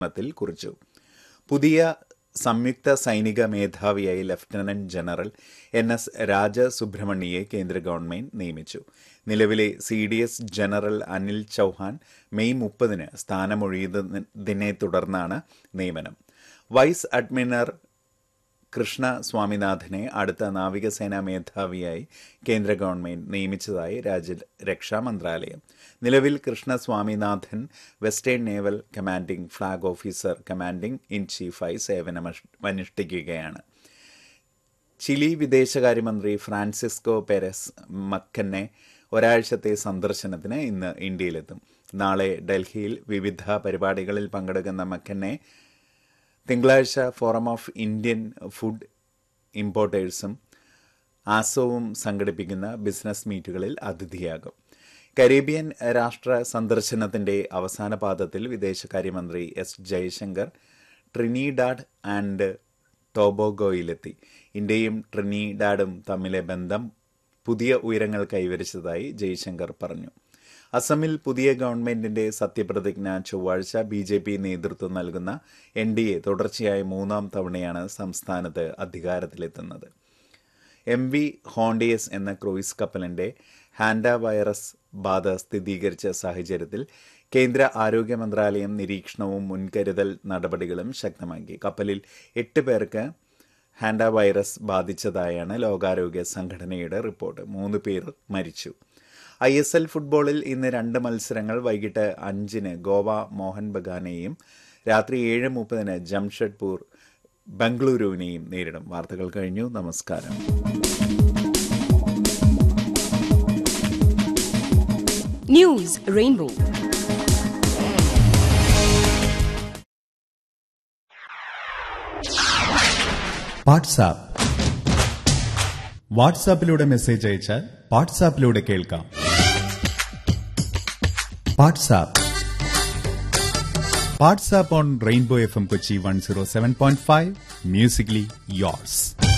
ത്തിൽ കുറിച്ചു പുതിയ സംയുക്ത സൈനിക മേധാവിയായി ലഫ്റ്റനന്റ് ജനറൽ എൻ എസ് രാജസുബ്രഹ്മണ്യയെ കേന്ദ്ര ഗവൺമെന്റ് നിയമിച്ചു നിലവിലെ C D S general Anil Chauhan May മുപ്പതിന് സ്ഥാനമൊഴിയുന്നതിനെ തുടർന്നാണ് നിയമനം വൈസ് അഡ്മിറൽ കൃഷ്ണ സ്വാമിനാഥനെ അടുത്ത നാവികസേനാ മേധാവിയായി കേന്ദ്ര ഗവൺമെന്റ് നിയമിച്ചതായി രാജ്യരക്ഷാ മന്ത്രാലയം നിലവിൽ Krishna Swaminathan western naval commanding flag officer commanding in ചീഫായി സേവനമനുഷ്ഠിക്കുകയാണ് ചിലി വിദേശകാര്യമന്ത്രി ഫ്രാൻസിസ്കോ പെരസ് മക്കന്നെ ഒരാഴ്ചത്തെ സന്ദർശനത്തിന് ഇന്ന് ഇന്ത്യയിലെത്തും നാളെ ഡൽഹിയിൽ വിവിധ പരിപാടികളിൽ പങ്കെടുക്കുന്ന മക്കന്നെ തിങ്കളാഴ്ച ഫോറം ഓഫ് ഇന്ത്യൻ ഫുഡ് ഇമ്പോർട്ടേഴ്സും ആസോവും സംഘടിപ്പിക്കുന്ന ബിസിനസ് മീറ്റുകളിൽ അതിഥിയാകും കരീബിയൻ രാഷ്ട്ര സന്ദർശനത്തിന്റെ അവസാന പാദത്തിൽ വിദേശകാര്യമന്ത്രി എസ് ജയശങ്കർ ട്രിനിഡാഡ് ആൻഡ് ടോബോഗോയിലെത്തി ഇന്ത്യയും ട്രിനിഡാഡും തമ്മിലെ ബന്ധം പുതിയ ഉയരങ്ങൾ കൈവരിച്ചതായി ജയശങ്കർ പറഞ്ഞു അസമിൽ പുതിയ ഗവൺമെന്റിന്റെ സത്യപ്രതിജ്ഞ ചൊവ്വാഴ്ച ബി ജെ പി നേതൃത്വം നൽകുന്ന എൻ ഡി എ തുടർച്ചയായ മൂന്നാം തവണയാണ് സംസ്ഥാനത്ത് അധികാരത്തിലെത്തുന്നത് എം വി ഹോണ്ടിയസ് എന്ന ക്രൂയിസ് കപ്പലിന്റെ ഹാൻഡ വൈറസ് ബാധ സ്ഥിരീകരിച്ച സാഹചര്യത്തിൽ കേന്ദ്ര ആരോഗ്യ മന്ത്രാലയം നിരീക്ഷണവും മുൻകരുതൽ നടപടികളും ശക്തമാക്കി കപ്പലിൽ എട്ട് പേർക്ക് ഹാൻഡ വൈറസ് ബാധിച്ചതായാണ് ലോകാരോഗ്യ സംഘടനയുടെ റിപ്പോർട്ട് മൂന്ന് പേർ മരിച്ചു ഐ എസ് എൽ ഫുട്ബോളിൽ ഇന്ന് രണ്ട് മത്സരങ്ങൾ വൈകിട്ട് അഞ്ചിന് ഗോവ മോഹൻ ബഗാനെയും രാത്രി ഏഴ് മുപ്പതിന് ജംഷഡ്പൂർ ബംഗളൂരുവിനെയും നേരിടും വാർത്തകൾ കഴിഞ്ഞു നമസ്കാരം News Rainbow. വാട്സാപ്പ് വാട്സാപ്പിലൂടെ മെസ്സേജ് അയച്ചാൽ വാട്സാപ്പിലൂടെ കേൾക്കാം WhatsApp WhatsApp on Rainbow F M Kochi one zero seven point five musically yours